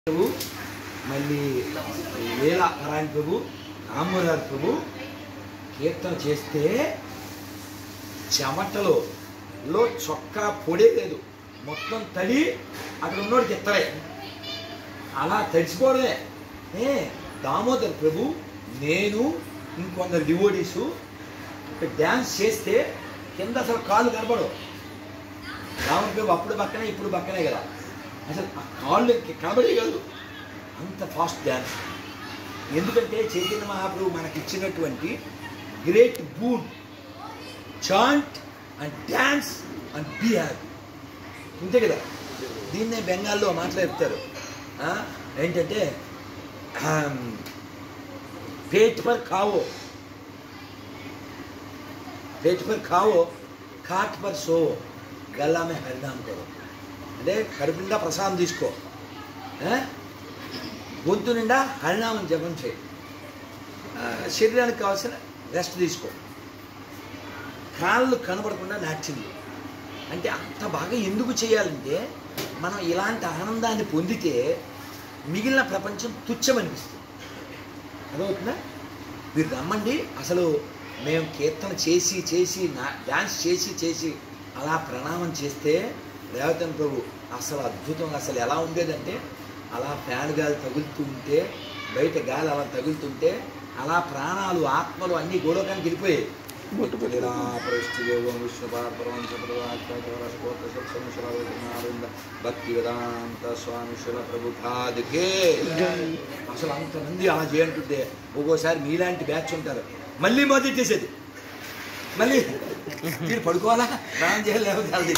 ప్రభు మళ్ళీ లీలా నారాయణ ప్రభు రామ్మోహన్ ప్రభు కీర్తన చేస్తే చెమటలో లో చొక్కా పొడే లేదు మొత్తం తడి అక్కడ ఉన్నోడికి ఎత్తలే అలా తడిసిపోవడమే ఏ దామోదర్ ప్రభు నేను ఇంకొందరు డివోడీసు డ్యాన్స్ చేస్తే కింద అసలు కాళ్ళు కనపడవు రాముడి ప్రభు అప్పుడు పక్కనే ఇప్పుడు పక్కనే కదా అసలు ఆ కాళ్ళు కనబడే కాదు అంత ఫాస్ట్ డ్యాన్స్ ఎందుకంటే చైతన్య మహాప్రభు మనకి ఇచ్చినటువంటి great boon chant and dance and be happy అంతే కదా దీన్నే బెంగాల్లో మాట్లాడతారు ఆ, ఏంటంటే ఆమ్, पेट पर खाओ पेट पर खाओ కాట్ పర్ సో గల్లా మే హరినాం కరో అంటే కడుపు నిండా ప్రసాదం తీసుకో ఆ? గొంతు నిండా హరినామం జపం చేయి ఆ, శరీరానికి కావాల్సిన రెస్ట్ తీసుకో కాళ్ళు కనబడకుండా నాట్యం అంటే అంత బాగా ఎందుకు చేయాలంటే మనం ఇలాంటి ఆనందాన్ని పొందితే మిగిలిన ప్రపంచం తుచ్చమనిపిస్తుంది అదవుతుందా మీరు రమ్మండి అసలు మేము కీర్తన చేసి చేసి నా డ్యాన్స్ చేసి చేసి అలా ప్రణామం చేస్తే రేవతన్ ప్రభు అసలు అద్భుతం అసలు ఎలా ఉండేదంటే అలా ఫ్యాన్ గాలి తగులుతూ ఉంటే బయట గాలి అలా తగులుతుంటే అలా ప్రాణాలు ఆత్మలు అన్నీ గోడకానికి వెళ్ళిపోయాయి భక్తి వేదాంత స్వామి శిల ప్రభుపాదికే అసలు అంతమంది అలా చేయంటుంటే ఒక్కోసారి మీలాంటి బ్యాచ్ ఉంటారు మళ్ళీ మొదటి చేసేది మళ్ళీ మీరు పడుకోవాలా స్నానం చేయాలి లేకపోతే అది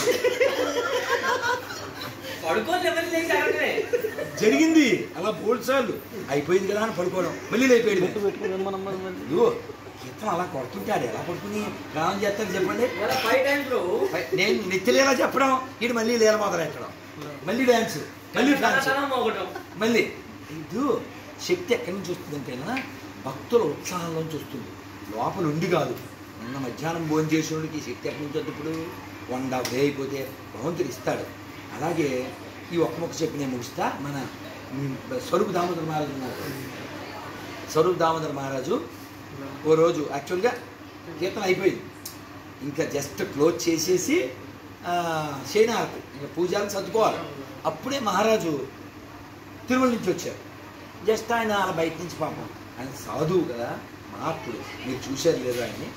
పడుకోని ఎవరు లేచారంటే జరిగింది అలా బోల్డ్ సార్లు అయిపోయింది కదా అని పడుకోవడం మళ్ళీ అయిపోయింది ఇదిగో కీర్తన అలా కొడుతుంటే ఆడు ఎలా పడుకుని స్నానం చేస్తారు చెప్పండి ఇవాళ ఫైవ్ టైమ్స్ లో నేను నెత్తిలేలా చెప్పడం ఇటు మళ్ళీ లేల మొదలెట్టడం మళ్ళీ డ్యాన్స్ మళ్ళీ ఫ్యాన్స్ ఒకటం మళ్ళీ ఇది శక్తి ఎక్కడి నుంచి వస్తుందంటేనా భక్తుల ఉత్సాహంలోంచి వస్తుంది లోపల ఉండి కాదు నిన్న మధ్యాహ్నం భోజనం చేసేవాడికి ఈ శక్తి ఎక్కడి నుంచి వస్తుంది ఇప్పుడు వన్ హాఫ్ డే అయిపోతే భగవంతుడు ఇస్తాడు అలాగే ఈ ఒక్క మొక్క చెప్పి నేను ముగిస్తా మన ఉమ్, స్వరూప్ దామోదర మహారాజు ఉన్నారు స్వరూప్ దామోదర మహారాజు ఓ రోజు యాక్చువల్గా కీర్తన అయిపోయింది ఇంకా జస్ట్ క్లోజ్ చేసేసి శైనాకు ఇంకా పూజలు సర్దుకోవాలి అప్పుడే మహారాజు తిరుమల నుంచి వచ్చారు జస్ట్ ఆయన అలా బయట నుంచి పాపం ఆయన సాధువు కదా మహాత్ముడు మీరు చూశారు లేదా ఆయన్ని